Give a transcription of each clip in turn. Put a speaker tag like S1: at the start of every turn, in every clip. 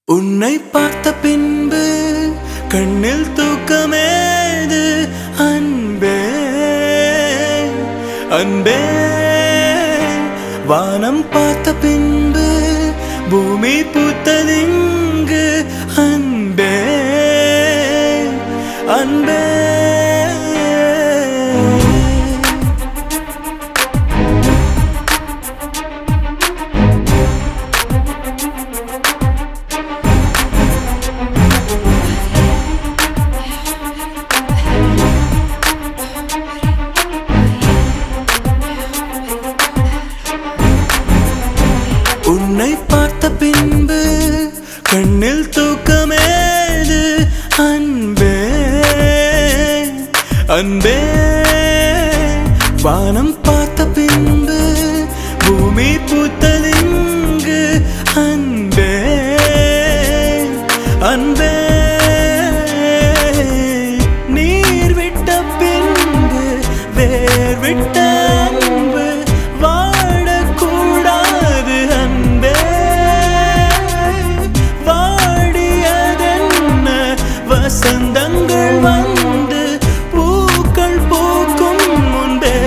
S1: உன்னை பார்த்த பின்பு கண்ணில் தூக்கமேது அன்பே அன்பே வானம் பார்த்த பின்பு பூமி பூத்ததிங்கு அன்பே அன்பே உன்னை பார்த்த பின்பு கண்ணில் தூக்கமேது அன்பே அன்பே வானம் பார்த்த பின்பு பூமி பூத்தலிங்கு அன்பே அன்பே நீர் விட்ட பின்பு வேர் விட்ட அன்பு வாழக்கூடாது அன்பே வாடியதென்ன வசந்தங்கள் வந்து பூக்கள் பூக்கும் முன்பே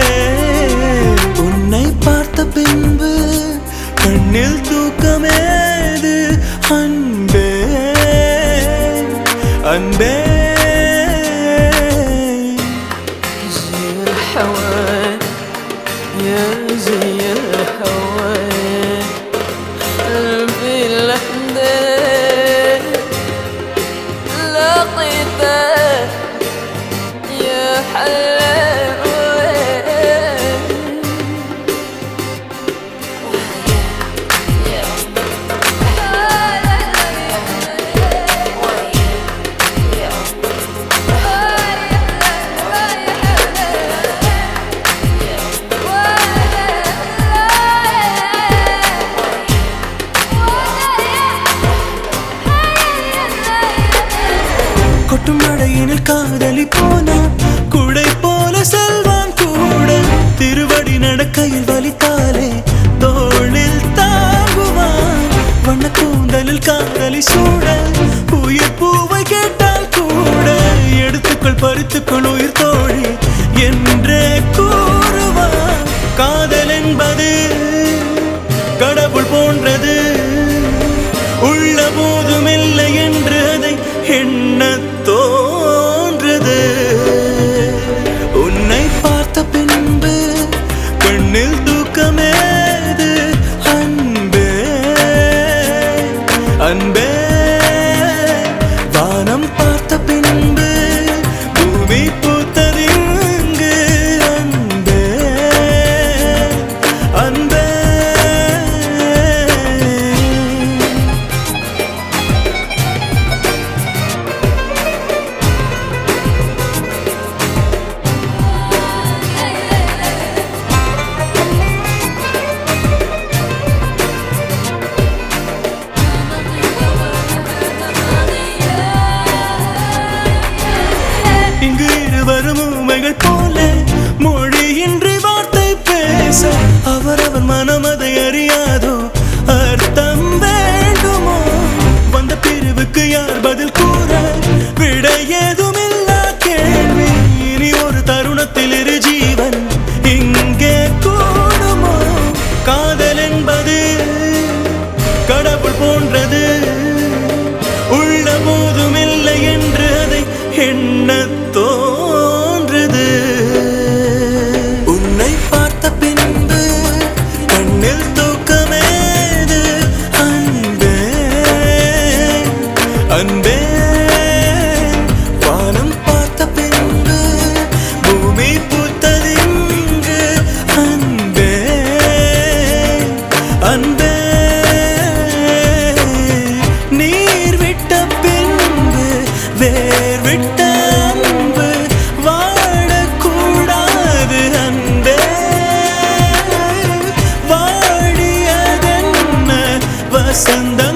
S1: உன்னை பார்த்த பின்பு கண்ணில் தூக்கமேது அன்பே அன்பே
S2: زي الهوى يا زي الهوى قلبي الأحداث لقيته يا حلاوة
S1: கொட்டும் மழையினில் காதலி போனா குடை போல செல்வான் கூட திருவடி நடக்கையில் வலித்தாலே தோளில் தாங்குவான் வண்ண கூந்தலில் காதலி சூட உயிர் பூவை கேட்டால் கூட எடுத்துக்கள் பறித்துக்கள் உயிர் தோழி என்றே கூறுவான் காதல் என்பது கடவுள் போன்றது உள்ள போதும் இல்லை என்று அதை எண்ண தோன்றது உன்னை பார்த்த பின்பு கண்ணில் தூக்கமேது அன்பே அன்பே வானம் பார்த்த பின்பு பூமி பூத்ததிங்கு அன்பே அன்பே இங்கு இருவரும் உமைகள் போல மொழியின்றி வார்த்தை பேச அவரவர் மனம் அதை அறியாதோ அர்த்தம் வேண்டுமோ வந்த பிரிவுக்கு யார் பதில் கூற விட ஏதுமில்லா கேள்வி இனி ஒரு தருணத்தில் இரு ஜீவன் இங்கே கூடுமோ காதல் என்பது கடவுள் போன்றது உள்ள போதும் இல்லை என்று அதை எண்ண தோன்றுது உன்னை பார்த்த பின்பு கண்ணில் தூக்கமேது அன்பே அன்பே வானம் பார்த்த பின்பு பூமி பூத்ததிங்கு அன்பே அன்பே நீர் விட்ட பின்பு வேர் விட்ட அன்பு வாழக்கூடாது அன்பே வாடியதென்ன வசந்த